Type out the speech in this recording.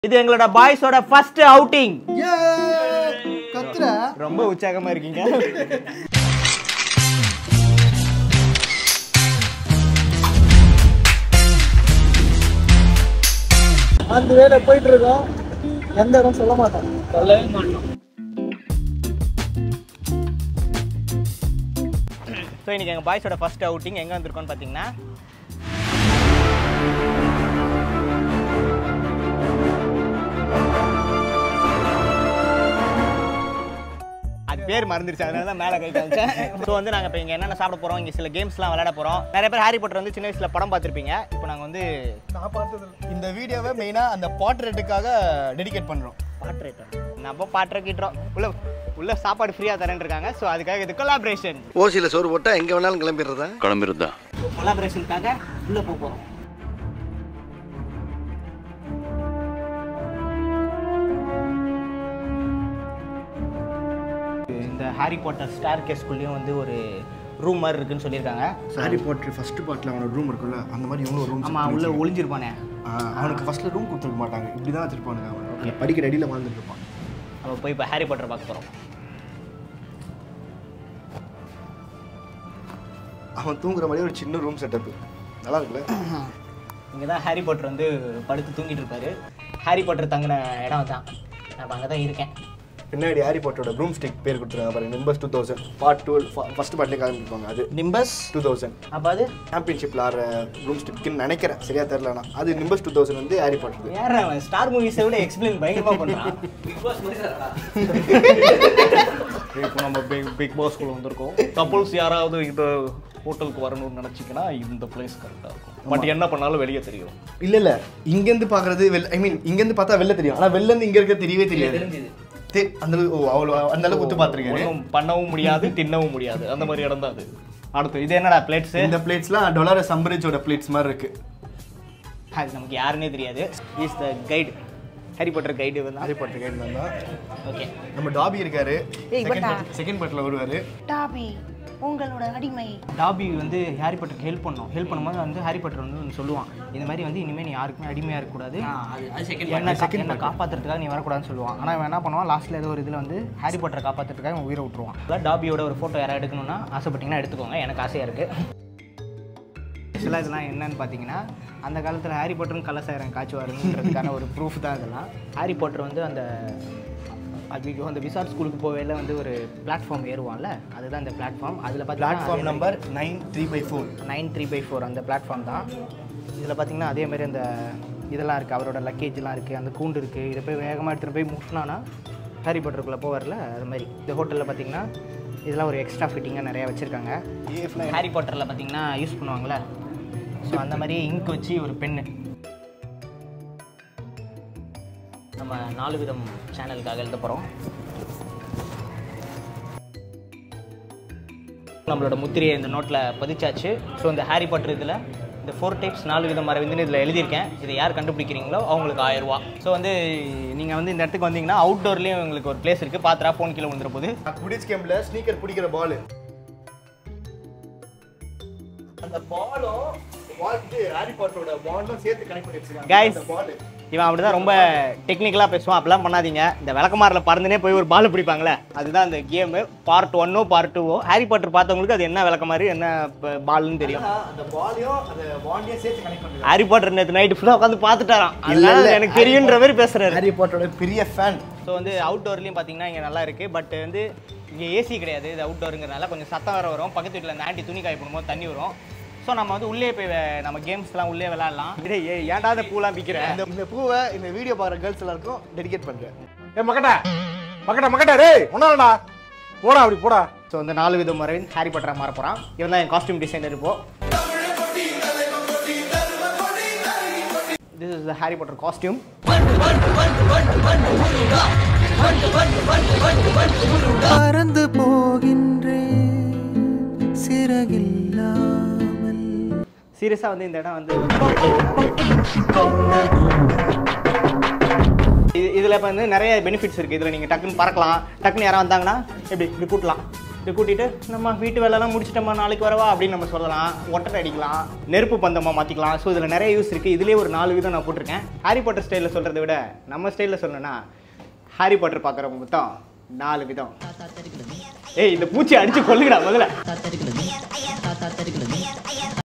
இது எங்களோட பாய்ஸோட first outing ஏ கத்துற ரொம்ப உற்சாகமா இருக்கீங்க அந்த வேலை போயிட்டு இருக்கோம் எந்த இடம் சொல்ல மாட்டோம் சொல்லவே மாட்டோம் ஸோ இன்னைக்கு எங்கள் பாய்ஸோட ஃபர்ஸ்ட் அவுட்டிங் எங்கே வந்திருக்கோம்னு பார்த்தீங்கன்னா அது பேர் மறந்துருச்சு அதனால தான் மேலே கை காமிச்சேன் ஸோ வந்து நாங்கள் இப்போ இங்கே என்னென்ன சாப்பிட போகிறோம் இங்கே சில கேம்ஸ்லாம் விளையாட போகிறோம் நிறைய பேர் ஹாரி பாட்டர் வந்து சின்ன வயசில் படம் பார்த்துருப்பீங்க இப்போ நாங்கள் வந்து நான் பார்த்தது இந்த வீடியோவை மெயினாக அந்த பாட்ரேட்டுக்காக டெடிகேட் பண்ணுறோம் பாட்ரேட்டர் நம்ம பாட்டுறக்கிட்டோம் உள்ள உள்ள சாப்பாடு ஃப்ரீயாக தரேன் இருக்காங்க ஸோ அதுக்காக இது கொலாபரேஷன் ஓசியில் சோறு போட்டால் எங்கே வேணாலும் கிளம்பிடுறதா கிளம்பிருந்தா கொலாபரேஷனுக்காக உள்ளே போக போகிறோம் இந்த ஹாரி பாட்டர் ஸ்டார் கேஸ்குள்ளேயும் வந்து ஒரு ரூம் மாதிரி இருக்குன்னு சொல்லியிருக்காங்க ஹாரி பாட்டர் ஃபர்ஸ்ட் பார்ட்டில் அவனோட ரூம் இருக்குல்ல அந்த மாதிரி இவனும் ரூம் ஆமாம் உள்ள ஒளிஞ்சிருப்பானே அவனுக்கு ஃபர்ஸ்ட்ல ரூம் கொடுத்துருக்க மாட்டாங்க இப்படி தான் வச்சிருப்பானுங்க அவன் படிக்கிற அடியில் வாழ்ந்துட்டு இருப்பான் நம்ம போய் இப்போ ஹாரி பாட்டர் பார்க்க போகிறோம் அவன் தூங்குற மாதிரி ஒரு சின்ன ரூம் செட்டப் நல்லா இருக்குல்ல இங்கே தான் ஹாரி பாட்டர் வந்து படுத்து தூங்கிட்டு இருப்பாரு ஹாரி பாட்டர் தங்கின இடம் தான் நான் அங்கே தான் இருக்கேன் பின்னாடி ஹாரி பாட்டரோட ரூம் ஸ்டிக் பேர் கொடுத்துருக்காங்க பாருங்க Nimbus two thousand part two first பார்ட்லேயே காமிப்பாங்க அது நிம்பஸ் டூ தௌசண்ட் அப்போ அது சாம்பியன்ஷிப்பில் ஆடுற ரூம் ஸ்டிக்னு நினைக்கிறேன் சரியா தெரிலனா அது நிம்பஸ் டூ தௌசண்ட் வந்து ஹாரி பாட்டர் யார் அவன் ஸ்டார் மூவிஸை விட எக்ஸ்பிளைன் பயங்கரமா பண்றான் இப்போ நம்ம பிக் பிக் பாஸ்குள்ள வந்திருக்கோம் கப்புள்ஸ் யாராவது இந்த ஹோட்டலுக்கு வரணும்னு நினைச்சீங்கன்னா இந்த பிளேஸ் கரெக்டாக இருக்கும் பட் என்ன பண்ணாலும் வெளியே தெரியும் இல்ல இல்ல இங்கேருந்து பார்க்கறது வெள் ஐ மீன் இங்கேருந்து பார்த்தா வெளில தெரியும் ஆனால் வெளிலேருந்து இங்கே இருக்க தெரியவே தெரியாது தெ- அந்த அளவு- ஓ அவ்வளோ அந்த அளவுக்கு ஒத்து பார்த்துருக்கேன் ஒன்றும் பண்ணவும் முடியாது தின்னவும் முடியாது அந்த மாதிரி இடம் தான் அது அடுத்து இது என்னடா பிளேட்ஸ் இந்த பிளேட்ஸ்லாம் டொலார சம்பரிச்சோட பிளேட்ஸ் மாதிரி இருக்கு அது நமக்கு யாருன்னே தெரியாது is the guide Harry Potter guide வந்து ஹாரி பாட்டர் கைடு தான் ஓகே நம்ம டாபி இருக்காரு ஏய், பட்டா. செகண்ட் பார்ட்டில் வருவாரு டாபி உங்களோட அடிமை டாபி வந்து ஹாரி பாட்டருக்கு ஹெல்ப் பண்ணோம் ஹெல்ப் பண்ணும்போது வந்து ஹாரி பாட்டர் வந்து ஒண்ணு சொல்லுவான் இந்த மாதிரி வந்து இனிமேல் நீ யாருக்குமே அடிமையாக இருக்கக்கூடாது என்ன கா- என்ன காப்பாற்றுறதுக்காக நீ வரக்கூடாதுன்னு சொல்லுவான் ஆனால் இவன் என்ன பண்ணுவான் லாஸ்ட்டில் ஏதோ ஒரு இதில் வந்து ஹாரி பாட்டரை காப்பாற்றுறதுக்காக இவன் உயிரை விட்டுருவான் அதான் டாபியோட ஒரு ஃபோட்டோ யாராவது எடுக்கணும்னா ஆசைப்பட்டீங்கன்னா எடுத்துக்கோங்க எனக்கு ஆசையாக இருக்குது ஆக்சுவலாக இதெல்லாம் என்னன்னு பார்த்தீங்கன்னா அந்த காலத்தில் ஹாரி பாட்டரும் கலசாயிரம் காய்ச்சுவாருன்றதுக்கான ஒரு ப்ரூஃப் தான் இதெல்லாம் ஹாரி பாட்டர் வந்து அந்த ஐயோ அந்த விசார்ட் ஸ்கூலுக்கு போவேல வந்து ஒரு பிளாட்ஃபார்ம் ஏறுவான்ல அதுதான் இந்த பிளாட்ஃபார்ம் அதில் platform number nine three by four nine three by four அந்த பிளாட்ஃபார்ம் தான் இதில் பார்த்தீங்கன்னா அதே மாதிரி அந்த இதெல்லாம் இருக்குது அவரோட லக்கேஜ்லாம் இருக்குது அந்த கூண்டு இருக்குது இதை போய் வேகமாக எடுத்துகிட்டு போய் முட்டினானா ஹாரி பாட்டருக்குள்ளே போவார்ல அது மாதிரி இந்த ஹோட்டலில் பார்த்தீங்கன்னா இதெல்லாம் ஒரு எக்ஸ்ட்ரா ஃபிட்டிங்காக நிறையா வச்சுருக்காங்க ஹாரி பாட்டரில் பார்த்தீங்கன்னா யூஸ் பண்ணுவாங்கள்ல ஸோ அந்த மாதிரி இங்க் வச்சு ஒரு பென்னு நம்ம நாலு விதம் சேனலுக்காக எழுத போகிறோம் நம்மளோட முத்திரையை இந்த நோட்டில் பதிச்சாச்சு ஸோ இந்த ஹாரி பாட்டர் இதில் இந்த ஃபோர் டைப்ஸ் நாலு விதம் மரவிந்துன்னு இதில் எழுதியிருக்கேன் இதை யார் கண்டுபிடிக்கிறீங்களோ அவங்களுக்கு ஆயிரம் ரூபா ஸோ வந்து நீங்கள் வந்து இந்த இடத்துக்கு வந்தீங்கன்னா அவுட்டோர்லேயும் உங்களுக்கு ஒரு பிளேஸ் இருக்குது பாத்திரா ஃபோன் கீழே விழுந்துற போது குடிஸ் கேம்ல ஸ்னீக்கர் பிடிக்கிற பால் அந்த பாலும் பால் இது ஹாரி பாட்டரோட பாலும் சேர்த்து கனெக்ட் பண்ணி வச்சிருக்காங்க Guys. அந்த பால் இவன் அப்படி தான் ரொம்ப டெக்னிக்கலாக பேசுவான் அப்படிலாம் பண்ணாதீங்க இந்த விளக்கமாரில் பறந்துனே போய் ஒரு பால் பிடிப்பாங்களே அதுதான் அந்த கேமு பார்ட் ஒன்னோ பார்ட் டூவோ ஹாரி பாட்டர் பார்த்தவங்களுக்கு அது என்ன விளக்கமாரி என்ன பால்னு தெரியும் அந்த பாலையும் அந்த பாண்டையும் சேர்த்து கனெக்ட் பண்ணிருக்காங்க ஹாரி பாட்டர் நேற்று நைட்டு ஃபுல்லாக உட்காந்து பார்த்துட்டாராம் இல்ல, அதனால இல்ல. எனக்கு தெரியுன்ற மாதிரி பேசுறாரு ஹாரி பாட்டரோட பெரிய ஃபேன் ஸோ வந்து அவுட்டோர்லேயும் பார்த்தீங்கன்னா இங்கே நல்லா இருக்குது பட் வந்து இங்கே ஏசி கிடையாது இது அவுட்டோருங்கிறனால கொஞ்சம் சத்தம் வர வரும் பக்கத்து வீட்டில் அந்த ஆண்டி துணி காய போடும்போது தண்ணி வரும் ஸோ நம்ம வந்து உள்ளே போய் வே- நம்ம கேம்ஸ்லாம் உள்ளே விளாட்லாம் டேய், ஏய், ஏன்டா இந்த பூலாம் விற்கிறேன் இந்த இந்த பூவை இந்த வீடியோ பார்க்குற கேர்ள்ஸ் எல்லாருக்கும் டெடிகேட் பண்றேன் ஏ மக்கட்டா மக்கட்டா மக்கட்டா டேய் ஒன்னாடா போடா அப்படி போடா ஸோ இந்த நாலு விதம் முறை ஹாரி பட்டரை மாற போகிறான் இவன் தான் என் காஸ்டியூம் டிசைனர் இப்போ this is the Harry Potter costume பறந்து போகின்றேன் சிறகில்லாமல் சீரியஸாக வந்து இந்த இடம் வந்து இது இதில் இப்போ வந்து நிறைய பெனிஃபிட்ஸ் இருக்குது இதில் நீங்கள் டக்குன்னு பறக்கலாம் டக்குன்னு யாராவது வந்தாங்கன்னா எப்படி இப்படி கூட்டலாம் இது கூட்டிட்டு நம்ம வீட்டு வேலைலாம் முடிச்சிட்டோமா நாளைக்கு வரவா அப்படின்னு நம்ம சொல்லலாம் ஒட்டடை அடிக்கலாம் நெருப்பு பந்தமாக மாற்றிக்கலாம் ஸோ இதில் நிறைய யூஸ் இருக்குது இதுலேயே ஒரு நாலு விதம் நான் போட்டிருக்கேன் ஹாரி பாட்டர் ஸ்டைலில் சொல்கிறத விட நம்ம ஸ்டைலில் சொல்லணும்னா ஹாரி பாட்டர் பார்க்குறவங்க மொத்தம் நாலு விதம் ஏய் இந்த பூச்சி அடிச்சு கொல்லுங்கடா முதல்ல